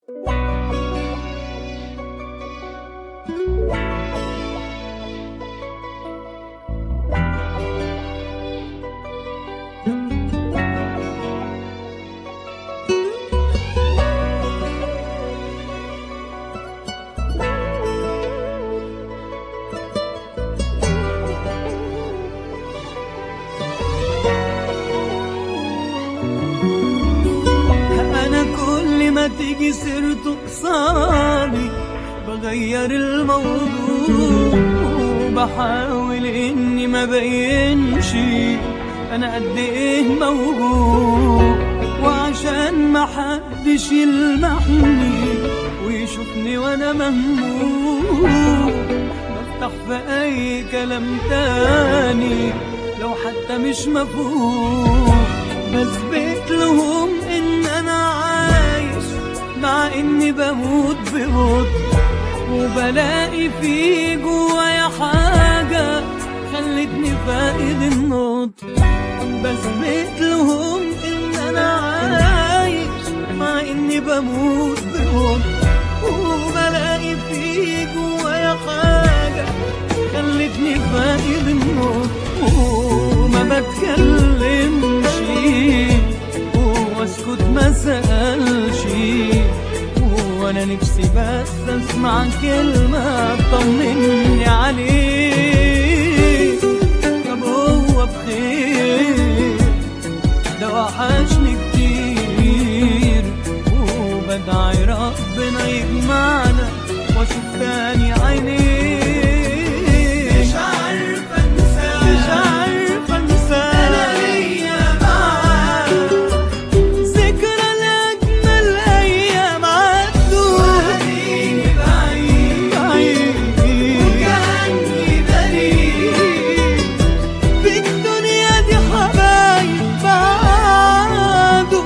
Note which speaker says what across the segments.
Speaker 1: انا كل ما تيجي سيرته قصادي بغير الموضوع وبحاول اني ما بينش انا قد ايه موجوع وعشان ما حدش يلمحني ويشوفني وانا مهموم بفتح في اي كلام تاني لو حتى مش مفهوم بثبت لهم ان انا عايش مع اني بموت ببطء وبلاقي في جوايا حاجة خلتني فاقد النطق بثبت لهم ان انا عايش مع اني بموت ببطء وبلاقي في جوايا حاجة خلتني فاقد النطق وما بتكلمش واسكت ما سألش وانا نفسي بس اسمع كلمة تطمني عليه طب هو بخير ده وحشني كتير وبدعي ربنا يجمعنا واشوف تاني عينيه
Speaker 2: مش عارفة انساك
Speaker 1: مش عارفة انساك
Speaker 2: انا ليا معاك
Speaker 1: ذكرى لأجمل أيام عدوا
Speaker 2: وهديني بعيد
Speaker 1: بعيد
Speaker 2: وكأني بريء
Speaker 1: في الدنيا دي حبايب بعدوا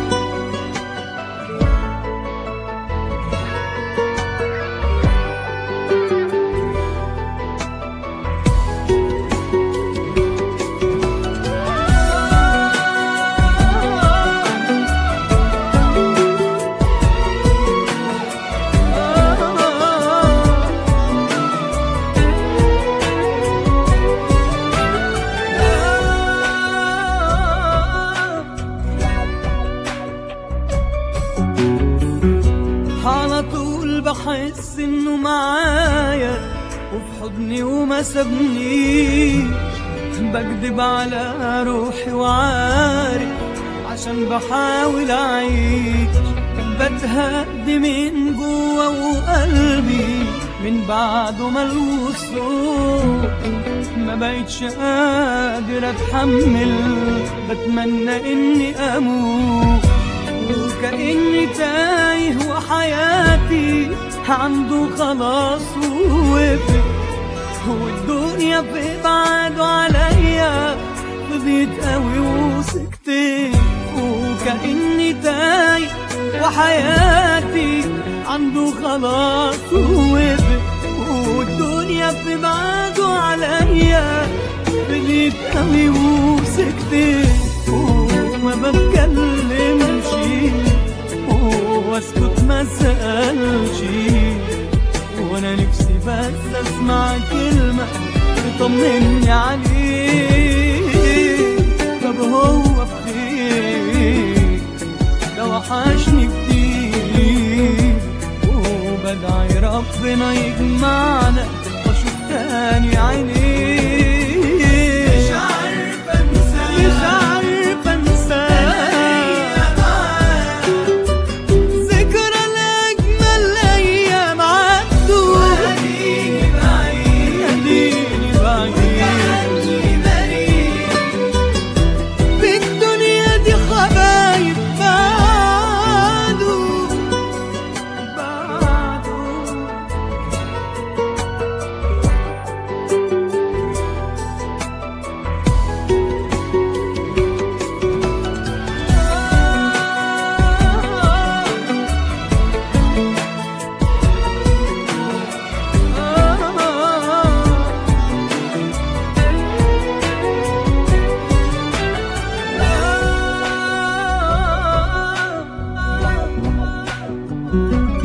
Speaker 1: على طول بحس انه معايا وفي حضني وما سابنيش بكدب على روحي وعارف عشان بحاول اعيش بتهد من جوا وقلبي من بعده ملوش صوت ما بقتش قادر اتحمل بتمنى اني اموت وكأني تايه وحياتي عنده خلاص ووقفت والدنيا في بعده عليا فضيت قوي وسكتت وكأني تايه وحياتي عنده خلاص ووقفت والدنيا في بعده عليا فضيت قوي وسكتت وما بتكلمش واسكت ما سألش وانا نفسي بس اسمع كلمة تطمني عليه طب هو بخير ده وحشني كتير وبدعي ربنا يجمعنا واشوف تاني عينيه
Speaker 2: مش عارفة انساك
Speaker 1: مش عارفة انساك
Speaker 2: ليا معاك
Speaker 1: ذكرى لأجمل أيام عدوا
Speaker 2: وهديني بعيد
Speaker 1: خليني بعيد
Speaker 2: وكأني بريء
Speaker 1: في الدنيا دي حبايب بعدوا بعدوا بعيد